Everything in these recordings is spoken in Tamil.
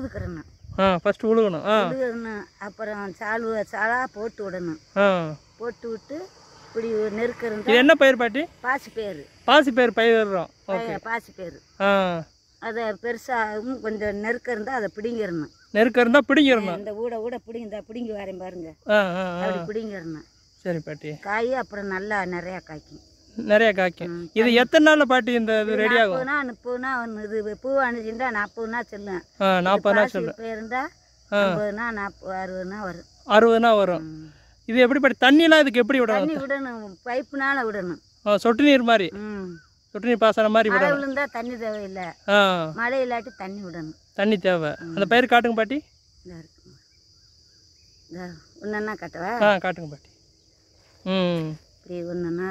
உழுதுக்கிறணும் ஆ ஃபஸ்ட்டு உழுகணும் ஆ உழுகணும் அப்புறம் சாலு சாலா போட்டு விடணும் ஆ போட்டு விட்டு இப்படி நெருக்க இருந்தா இது என்ன பயிர் பாட்டி பாசி பேர் பாசி பயிர் பயிரிடுறோம் பாசி பேர் ஆ அதை பெருசாகவும் கொஞ்சம் நெருக்க இருந்தால் அதை பிடிங்கிடணும் நெருக்கம் இருந்தால் பிடிங்கிடணும் இந்த ஊட ஊட பிடிங்க பிடிங்கி வரேன் பாருங்க ஆ ஆ ஆ அப்படி பிடிங்கிடணும் சரி பாட்டி காய் அப்புறம் நல்லா நிறையா காய்க்கும் நிறைய காய்க்கும் இது எத்தனை நாளில் பாட்டி இந்த இது ரெடி ஆகும் நாற்பதுனா முப்பதுனா ஒன்று இது பூ அணிஞ்சுட்டா நாற்பதுனா சொல்லுவேன் ஆ நாற்பது நாள் பாசி போயிருந்தா ஐம்பதுனா நாற்பது அறுபதுனா வரும் அறுபதுனா வரும் இது எப்படி பாட்டி தண்ணிலாம் இதுக்கு எப்படி விடணும் தண்ணி விடணும் பைப்புனால விடணும் ஆ, சொட்டு நீர் மாதிரி ம் சொட்டு நீர் பாசனம் மாதிரி மழை விடணும் விழுந்தா தண்ணி தேவையில்லை ஆ மழை இல்லாட்டி தண்ணி விடணும் தண்ணி தேவை அந்த பயிர் காட்டுங்க பாட்டி இதா இருக்குங்க இதா ஒன்றா கட்டவா ஆ காட்டுங்க பாட்டி ம் இப்படி ஒன்றுன்னா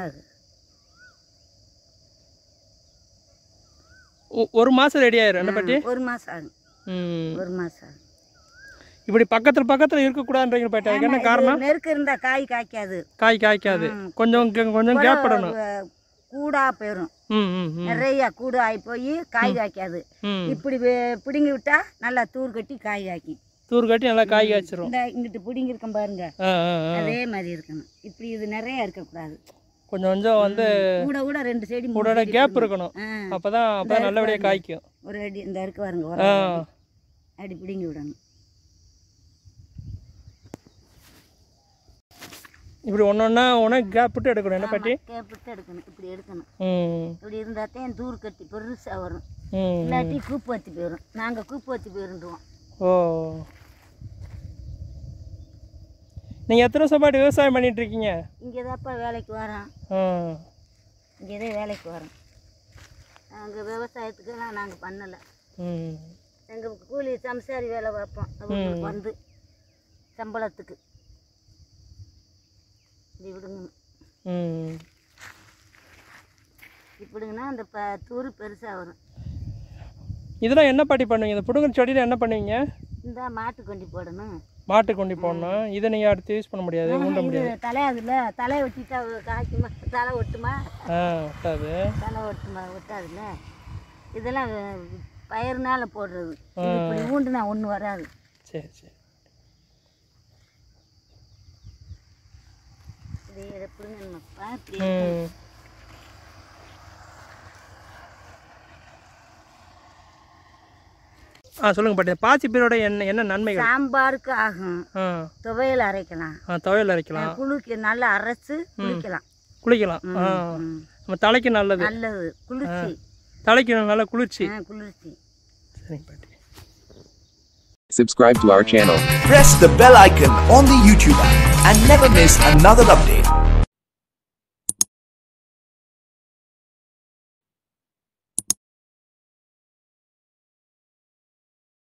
ஒ- ஒரு மாதம் ரெடி ஆயிரும் என்ன பாட்டி ஒரு மாதம் ஆகும் ம் ஒரு மாதம் ஆகும் இப்படி பக்கத்தில் பக்கத்தில் இருக்கக்கூடாதுன்றீங்க பாட்டி அதுக்கு என்ன காரணம் நெருக்க இருந்தா காய் காய்க்காது காய் காய்க்காது கொஞ்சம் கே- கொஞ்சம் கேப் படணும் அஹ், கூடா போயிடும் ம் ம் ம் நிறைய கூடு ஆகி போய் காய் காய்க்காது ம் இப்படி வே- பிடுங்கி விட்டா நல்லா தூர் கட்டி காய் காய்க்கும் தூர் கட்டி நல்லா காய் காய்ச்சிரும் இந்த இங்கிட்டு பிடுங்கி இருக்கேன் பாருங்க ஆ ஆ ஆ அதே மாதிரி இருக்கணும் இப்படி இது நிறைய இருக்கக்கூடாது கொஞ்சம் கொஞ்சம் வந்து கூட கூட ரெண்டு செடி மூணு உடனே செடி கேப் இருக்கணும் ஆ, அப்போ தான் அப்போ தான் நல்லபடியாக காய்க்கும் ஒரு அடி இந்த இருக்கு பாருங்க ஒரு ஆ அடி. அப்படி பிடுங்கி விடணும் இப்படி ஒன்று ஒன்றா ஒன்றா கேப் விட்டு எடுக்கணும் என்ன பாட்டி கேப்பிட்டு எடுக்கணும் இப்படி எடுக்கணும் ம் இப்படி இருந்தாத்தான் தூர் கட்டி பெருசாக வரும் ம் இல்லாட்டி கூப்பு வத்தி போயிடும் நாங்கள் கூப்பு வத்தி போயிருந்துவோம் ஓ நீங்கள் எத்தனை வருஷம் பாட்டி விவசாயம் பண்ணிட்டு இருக்கீங்க இங்கே தான்ப்பா வேலைக்கு வரோம் ஆ இங்கே தான் வேலைக்கு வரோம் நாங்கள் விவசாயத்துக்கெல்லாம் நாங்கள் பண்ணலை ம் எங்கள் கூலி சம்சாரி வேலை பார்ப்போம் அவங்களுக்கு வந்து சம்பளத்துக்கு இப்படி விடுங்க ம் இப்படிங்கன்னா அந்த ப தூர் பெருசாக வரும் இதெல்லாம் என்ன பாட்டி பண்ணுவீங்க இந்த புடுங்கல் செடியில் என்ன பண்ணுவீங்க இந்த மாட்டு கொண்டி போடணும் மாட்டுக்கு கொண்டு போடணும் இதை நீங்கள் அடுத்து யூஸ் பண்ண முடியாது ஊண்ட இது முடியாது தலையாதுல தலை ஒட்டிட்டா காய்க்குமா தலை ஒட்டுமா ஆ ஒட்டாது தலை ஒட்டுமா ஒட்டாதுல்ல இதெல்லாம் பயிர்னால போடுறது இது இப்படி ஊண்டுனா ஒன்றும் வராது சரி சரி இது எப்படிங்கப்பா இப்படி ம் ஆ சொல்லுங்கள் பாட்டி பாசி பீரோட என்ன என்ன நன்மைகள் சாம்பாருக்கு ஆகும் ஆ துவையல் அரைக்கலாம் ஆ துவையல் அரைக்கலாம் குளிக்க நல்லா அரைச்சு குளிக்கலாம் குளிக்கலாம் ஆ ம். நம்ம தலைக்கு நல்லது நல்லது குளிர்ச்சி தலைக்கு நல்ல குளிர்ச்சி ஆ, குளிர்ச்சி சரிங்க பாட்டி Subscribe to our channel. Press the bell icon on the YouTube app and never miss another update.